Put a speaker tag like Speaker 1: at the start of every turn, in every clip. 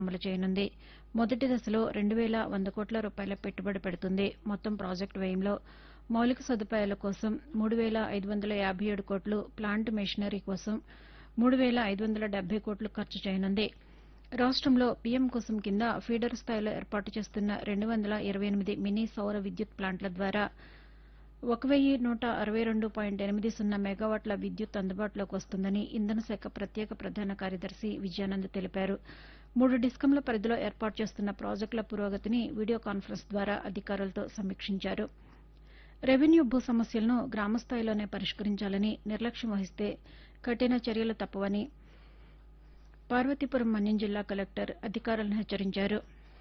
Speaker 1: అమలు చేయనుంది మొదటి దశలో రెండు వేల వంద కోట్ల రూపాయల పెట్టుబడి పెడుతుంది మొత్తం ప్రాజెక్టు వ్యయంలో మౌలిక సదుపాయాల కోసం మూడు వేల ఐదు వందల యాబై ఏడు కోట్లు ప్లాంట్ మెషినరీ కోసం మూడు వేల ఐదు వందల డెబ్బై కోట్లు ఖర్చు చేయనుంది రాష్టంలో పీఎం కుసుమ్ కింద ఫీడర్ స్థాయిలో ఏర్పాటు చేస్తున్న రెండు వందల ఇరవై ఎనిమిది మినీ సౌర విద్యుత్ ప్లాంట్ల ద్వారా ఒక వెయ్యి నూట అరవై రెండు పాయింట్ ఎనిమిది సున్నా మెగావాట్ల విద్యుత్ అందుబాటులోకి వస్తుందని ఇంధన శాఖ ప్రత్యేక ప్రధాన కార్యదర్శి విజయానంద్ తెలిపారు మూడు డిస్కంల పరిధిలో ఏర్పాటు చేస్తున్న ప్రాజెక్టుల పురోగతిని వీడియో కాన్ఫరెన్స్ ద్వారా అధికారులతో సమీక్షించారు రెవెన్యూ భూ సమస్యలను గ్రామస్థాయిలోనే పరిష్కరించాలని నిర్లక్ష్యం వహిస్తే కఠిన చర్యలు తప్పవని పార్వతీపురం మన్యం జిల్లా కలెక్టర్ అధికారులను హెచ్చరించారు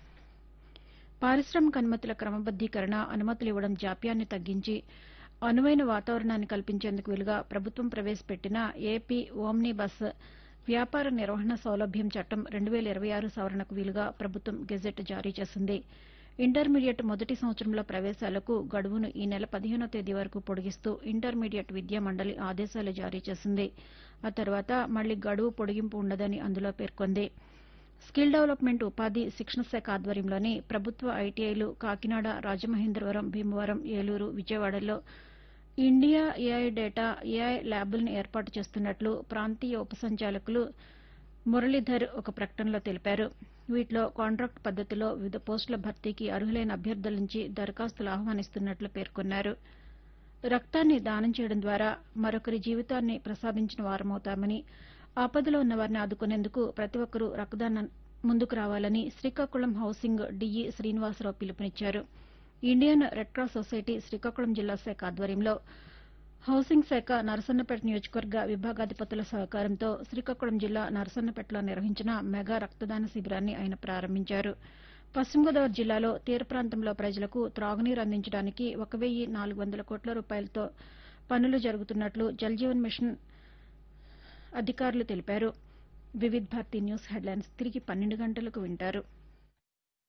Speaker 1: పారిశ్రామిక అనుమతుల క్రమబద్దీకరణ అనుమతులు ఇవ్వడం జాప్యాన్ని తగ్గించి అనువైన వాతావరణాన్ని కల్పించేందుకు వీలుగా ప్రభుత్వం ప్రవేశపెట్టిన ఏపీ ఓమ్నీ బస్ వ్యాపార నిర్వహణ సౌలభ్యం చట్టం రెండు వేల ఇరవై ఆరు సవరణకు వీలుగా ప్రభుత్వం గెజెట్ జారీ చేసింది ఇంటర్మీడియట్ మొదటి సంవత్సరంలో ప్రవేశాలకు గడువును ఈ నెల పదిహేనో తేదీ వరకు పొడిగిస్తూ ఇంటర్మీడియట్ విద్యా మండలి ఆదేశాలు జారీ చేసింది ఆ తర్వాత మళ్లీ గడువు పొడిగింపు ఉండదని అందులో పేర్కొంది స్కిల్ డెవలప్మెంట్ ఉపాధి శిక్షణ శాఖ ఆధ్వర్యంలోని ప్రభుత్వ ఐటీఐలు కాకినాడ రాజమహేంద్రవరం భీమవరం ఏలూరు విజయవాడలో ఇండియా ఏఐ డేటా ఏఐ ల్యాబులను ఏర్పాటు చేస్తున్నట్లు ప్రాంతీయ ఉప సంచాలకులు మురళీధర్ ఒక ప్రకటనలో తెలిపారు వీటిలో కాంట్రాక్ట్ పద్దతిలో వివిధ పోస్టుల భర్తీకి అర్హులైన అభ్యర్థుల నుంచి దరఖాస్తులు ఆహ్వానిస్తున్నట్లు పేర్కొన్నారు రక్తాన్ని దానం చేయడం ద్వారా మరొకరి జీవితాన్ని ప్రసాదించిన వారమవుతామని ఆపదలో ఉన్న వారిని ఆదుకునేందుకు ప్రతి ఒక్కరూ రక్తదానం ముందుకు రావాలని శ్రీకాకుళం హౌసింగ్ డీఈ శ్రీనివాసరావు పిలుపునిచ్చారు Indian red cross society Srikakulam జిల్లా శాఖ ఆధ్వర్యంలో హౌసింగ్ శాఖ నరసన్నపేట నియోజకవర్గ విభాగాధిపతుల సహకారంతో శ్రీకాకుళం జిల్లా నరసన్నపేటలో నిర్వహించిన మెగా రక్తదాన శిబిరాన్ని ఆయన ప్రారంభించారు పశ్చిమ గోదావరి జిల్లాలో తీర ప్రాంతంలో ప్రజలకు త్రాగునీరు అందించడానికి ఒక వెయ్యి నాలుగు వందల కోట్ల రూపాయలతో పనులు జరుగుతున్నట్లు జల్జీవన్ మిషన్ అధికారులు తెలిపారు వివిధ్ భారతి న్యూస్ హెడ్లైన్స్ తిరిగి పన్నెండు గంటలకు వింటారు